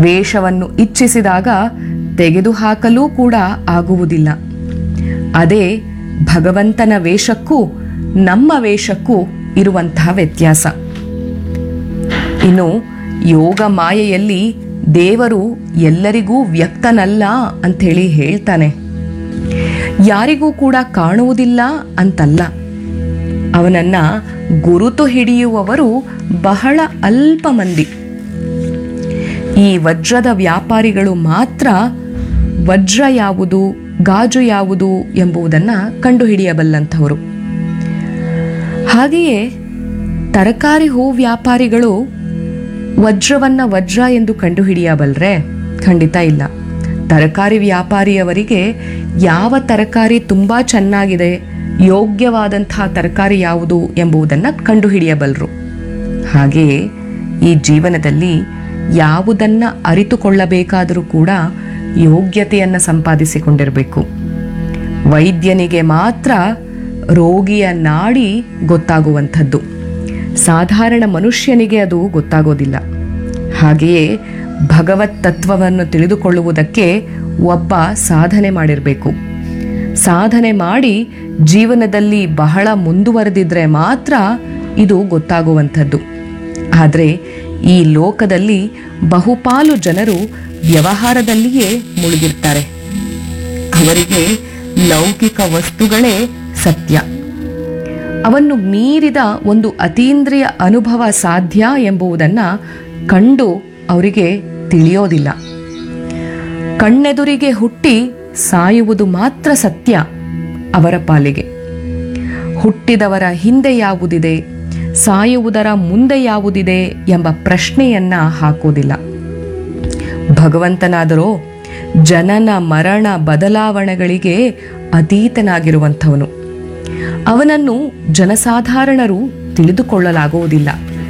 ವೇಷವನ್ನು ಇಚ್ಛಿಸಿದಾಗ ತೆಗೆದುಹಾಕಲೂ ಕೂಡ ಆಗುವುದಿಲ್ಲ ಅದೇ ಭಗವಂತನ ವೇಷಕ್ಕೂ ನಮ್ಮ ವೇಷಕ್ಕೂ ಇರುವಂತಹ ವ್ಯತ್ಯಾಸ ಇನ್ನು ಯೋಗ ಮಾಯೆಯಲ್ಲಿ ದೇವರು ಎಲ್ಲರಿಗೂ ವ್ಯಕ್ತನಲ್ಲ ಅಂಥೇಳಿ ಹೇಳ್ತಾನೆ ಯಾರಿಗೂ ಕೂಡ ಕಾಣುವುದಿಲ್ಲ ಅಂತಲ್ಲ ಅವನನ್ನ ಗುರುತು ಹಿಡಿಯುವವರು ಬಹಳ ಅಲ್ಪ ಮಂದಿ ಈ ವಜ್ರದ ವ್ಯಾಪಾರಿಗಳು ಮಾತ್ರ ವಜ್ರ ಯಾವುದು ಗಾಜು ಯಾವುದು ಎಂಬುದನ್ನು ಕಂಡುಹಿಡಿಯಬಲ್ಲಂಥವರು ಹಾಗೆಯೇ ತರಕಾರಿ ಹೂ ವ್ಯಾಪಾರಿಗಳು ವಜ್ರವನ್ನ ವಜ್ರ ಎಂದು ಕಂಡುಹಿಡಿಯಬಲ್ರೆ ಖಂಡಿತ ಇಲ್ಲ ತರಕಾರಿ ವ್ಯಾಪಾರಿಯವರಿಗೆ ಯಾವ ತರಕಾರಿ ತುಂಬ ಚೆನ್ನಾಗಿದೆ ಯೋಗ್ಯವಾದಂತಹ ತರಕಾರಿ ಯಾವುದು ಎಂಬುದನ್ನು ಕಂಡುಹಿಡಿಯಬಲ್ಲರು ಹಾಗೆಯೇ ಈ ಜೀವನದಲ್ಲಿ ಯಾವುದನ್ನು ಅರಿತುಕೊಳ್ಳಬೇಕಾದರೂ ಕೂಡ ಯೋಗ್ಯತೆಯನ್ನು ಸಂಪಾದಿಸಿಕೊಂಡಿರಬೇಕು ವೈದ್ಯನಿಗೆ ಮಾತ್ರ ರೋಗಿಯ ನಾಡಿ ಗೊತ್ತಾಗುವಂಥದ್ದು ಸಾಧಾರಣ ಮನುಷ್ಯನಿಗೆ ಅದು ಗೊತ್ತಾಗೋದಿಲ್ಲ ಹಾಗೆಯೇ ಭಗವತ್ ತತ್ವವನ್ನು ತಿಳಿದುಕೊಳ್ಳುವುದಕ್ಕೆ ಒಬ್ಬ ಸಾಧನೆ ಮಾಡಿರಬೇಕು ಸಾಧನೆ ಮಾಡಿ ಜೀವನದಲ್ಲಿ ಬಹಳ ಮುಂದುವರೆದಿದ್ರೆ ಮಾತ್ರ ಇದು ಗೊತ್ತಾಗುವಂಥದ್ದು ಆದರೆ ಈ ಲೋಕದಲ್ಲಿ ಬಹುಪಾಲು ಜನರು ವ್ಯವಹಾರದಲ್ಲಿಯೇ ಮುಳುಗಿರ್ತಾರೆ ಅವರಿಗೆ ಲೌಕಿಕ ವಸ್ತುಗಳೇ ಸತ್ಯ ಅವನ್ನು ಮೀರಿದ ಒಂದು ಅತೀಂದ್ರಿಯ ಅನುಭವ ಸಾಧ್ಯ ಎಂಬುದನ್ನು ಕಂಡು ಅವರಿಗೆ ತಿಳಿಯೋದಿಲ್ಲ ಕಣ್ಣೆದುರಿಗೆ ಹುಟ್ಟಿ ಸಾಯುವುದು ಮಾತ್ರ ಸತ್ಯ ಅವರ ಪಾಲಿಗೆ ಹುಟ್ಟಿದವರ ಹಿಂದೆ ಯಾವುದಿದೆ ಸಾಯುವುದರ ಮುಂದೆ ಯಾವುದಿದೆ ಎಂಬ ಪ್ರಶ್ನೆಯನ್ನ ಹಾಕೋದಿಲ್ಲ ಭಗವಂತನಾದರೋ ಜನನ ಮರಣ ಬದಲಾವಣೆಗಳಿಗೆ ಅತೀತನಾಗಿರುವಂಥವನು ಅವನನ್ನು ಜನಸಾಧಾರಣರು ತಿಳಿದುಕೊಳ್ಳಲಾಗುವುದಿಲ್ಲ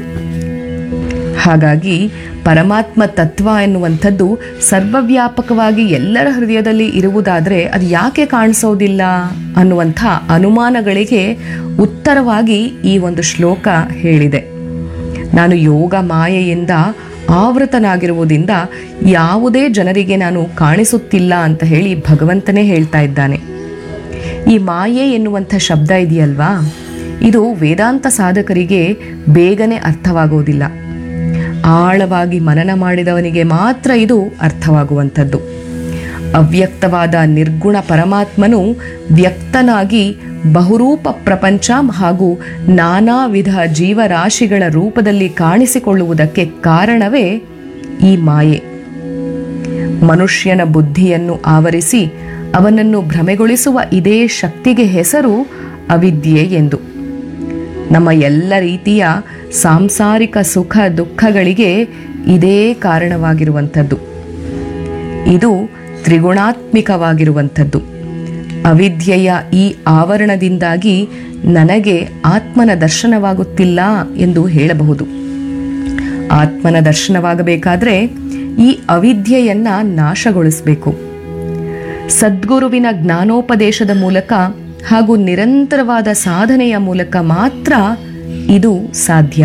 ಹಾಗಾಗಿ ಪರಮಾತ್ಮ ತತ್ವ ಎನ್ನುವಂಥದ್ದು ಸರ್ವವ್ಯಾಪಕವಾಗಿ ಎಲ್ಲರ ಹೃದಯದಲ್ಲಿ ಇರುವುದಾದರೆ ಅದು ಯಾಕೆ ಕಾಣಿಸೋದಿಲ್ಲ ಅನ್ನುವಂಥ ಅನುಮಾನಗಳಿಗೆ ಉತ್ತರವಾಗಿ ಈ ಒಂದು ಶ್ಲೋಕ ಹೇಳಿದೆ ನಾನು ಯೋಗ ಮಾಯೆಯಿಂದ ಆವೃತನಾಗಿರುವುದರಿಂದ ಯಾವುದೇ ಜನರಿಗೆ ನಾನು ಕಾಣಿಸುತ್ತಿಲ್ಲ ಅಂತ ಹೇಳಿ ಭಗವಂತನೇ ಹೇಳ್ತಾ ಇದ್ದಾನೆ ಈ ಮಾಯೆ ಎನ್ನುವಂಥ ಶಬ್ದ ಇದೆಯಲ್ವಾ ಇದು ವೇದಾಂತ ಸಾಧಕರಿಗೆ ಬೇಗನೆ ಅರ್ಥವಾಗುವುದಿಲ್ಲ ಆಳವಾಗಿ ಮನನ ಮಾಡಿದವನಿಗೆ ಮಾತ್ರ ಇದು ಅರ್ಥವಾಗುವಂಥದ್ದು ಅವ್ಯಕ್ತವಾದ ನಿರ್ಗುಣ ಪರಮಾತ್ಮನು ವ್ಯಕ್ತನಾಗಿ ಬಹುರೂಪ ಪ್ರಪಂಚ ಹಾಗೂ ನಾನಾ ವಿಧ ಜೀವರಾಶಿಗಳ ರೂಪದಲ್ಲಿ ಕಾಣಿಸಿಕೊಳ್ಳುವುದಕ್ಕೆ ಕಾರಣವೇ ಈ ಮಾಯೆ ಮನುಷ್ಯನ ಬುದ್ಧಿಯನ್ನು ಆವರಿಸಿ ಅವನನ್ನು ಭ್ರಮೆಗೊಳಿಸುವ ಇದೇ ಶಕ್ತಿಗೆ ಹೆಸರು ಅವಿದ್ಯೆ ಎಂದು ನಮ್ಮ ಎಲ್ಲ ರೀತಿಯ ಸಾಂಸಾರಿಕ ಸುಖ ದುಃಖಗಳಿಗೆ ಇದೇ ಕಾರಣವಾಗಿರುವಂಥದ್ದು ಇದು ತ್ರಿಗುಣಾತ್ಮಿಕವಾಗಿರುವಂಥದ್ದು ಅವಿದ್ಯೆಯ ಈ ಆವರಣದಿಂದಾಗಿ ನನಗೆ ಆತ್ಮನ ದರ್ಶನವಾಗುತ್ತಿಲ್ಲ ಎಂದು ಹೇಳಬಹುದು ಆತ್ಮನ ದರ್ಶನವಾಗಬೇಕಾದ್ರೆ ಈ ಅವಿದ್ಯೆಯನ್ನ ನಾಶಗೊಳಿಸಬೇಕು ಸದ್ಗುರುವಿನ ಜ್ಞಾನೋಪದೇಶದ ಮೂಲಕ ಹಾಗೂ ನಿರಂತರವಾದ ಸಾಧನೆಯ ಮೂಲಕ ಮಾತ್ರ ಇದು ಸಾಧ್ಯ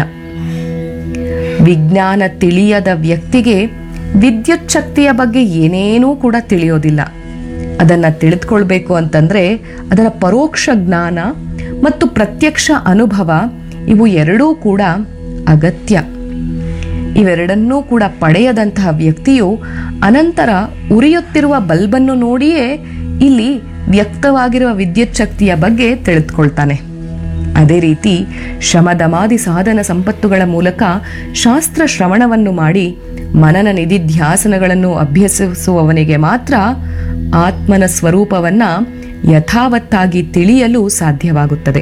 ವಿಜ್ಞಾನ ತಿಳಿಯದ ವ್ಯಕ್ತಿಗೆ ವಿದ್ಯುತ್ ಶಕ್ತಿಯ ಬಗ್ಗೆ ಏನೇನೂ ಕೂಡ ತಿಳಿಯೋದಿಲ್ಲ ಅದನ್ನು ತಿಳಿದುಕೊಳ್ಬೇಕು ಅಂತಂದ್ರೆ ಅದರ ಪರೋಕ್ಷ ಜ್ಞಾನ ಮತ್ತು ಪ್ರತ್ಯಕ್ಷ ಅನುಭವ ಇವು ಎರಡೂ ಕೂಡ ಅಗತ್ಯ ಇವೆರಡನ್ನೂ ಕೂಡ ಪಡೆಯದಂತಹ ವ್ಯಕ್ತಿಯು ಅನಂತರ ಉರಿಯುತ್ತಿರುವ ಬಲ್ಬನ್ನು ನೋಡಿಯೇ ಇಲ್ಲಿ ವ್ಯಕ್ತವಾಗಿರುವ ವಿದ್ಯುತ್ ಶಕ್ತಿಯ ಬಗ್ಗೆ ತಿಳಿದುಕೊಳ್ತಾನೆ ಅದೇ ರೀತಿ ಶಮದಮಾದಿ ಸಾಧನ ಸಂಪತ್ತುಗಳ ಮೂಲಕ ಶಾಸ್ತ್ರ ಶ್ರವಣವನ್ನು ಮಾಡಿ ಮನನ ನಿಧಿಧ್ಯಾಸನಗಳನ್ನು ಅಭ್ಯಸಿಸುವವನಿಗೆ ಮಾತ್ರ ಆತ್ಮನ ಸ್ವರೂಪವನ್ನ ಯಥಾವತ್ತಾಗಿ ತಿಳಿಯಲು ಸಾಧ್ಯವಾಗುತ್ತದೆ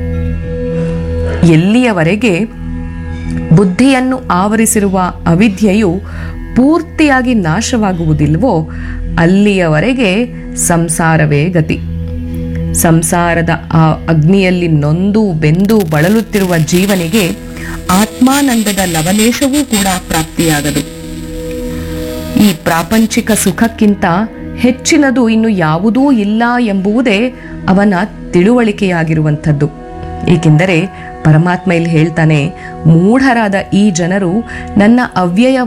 ಎಲ್ಲಿಯವರೆಗೆ ಬುದ್ಧಿಯನ್ನು ಆವರಿಸಿರುವ ಅವಿದ್ಯೆಯು ಪೂರ್ತಿಯಾಗಿ ನಾಶವಾಗುವುದಿಲ್ವೋ ಅಲ್ಲಿಯವರೆಗೆ ಸಂಸಾರವೇ ಗತಿ ಸಂಸಾರದ ಆ ಅಗ್ನಿಯಲ್ಲಿ ನೊಂದು ಬೆಂದು ಬಳಲುತ್ತಿರುವ ಜೀವನಿಗೆ ಆತ್ಮಾನಂದದ ಲವಲೇಶವೂ ಕೂಡ ಪ್ರಾಪ್ತಿಯಾಗದು ಈ ಪ್ರಾಪಂಚಿಕ ಸುಖಕ್ಕಿಂತ ಹೆಚ್ಚಿನದು ಇನ್ನು ಯಾವುದೂ ಇಲ್ಲ ಎಂಬುವುದೇ ಅವನ ತಿಳುವಳಿಕೆಯಾಗಿರುವಂಥದ್ದು ಏಕೆಂದರೆ ಪರಮಾತ್ಮ ಇಲ್ಲಿ ಹೇಳ್ತಾನೆ ಮೂಢರಾದ ಈ ಜನರು ನನ್ನ ಅವ್ಯಯ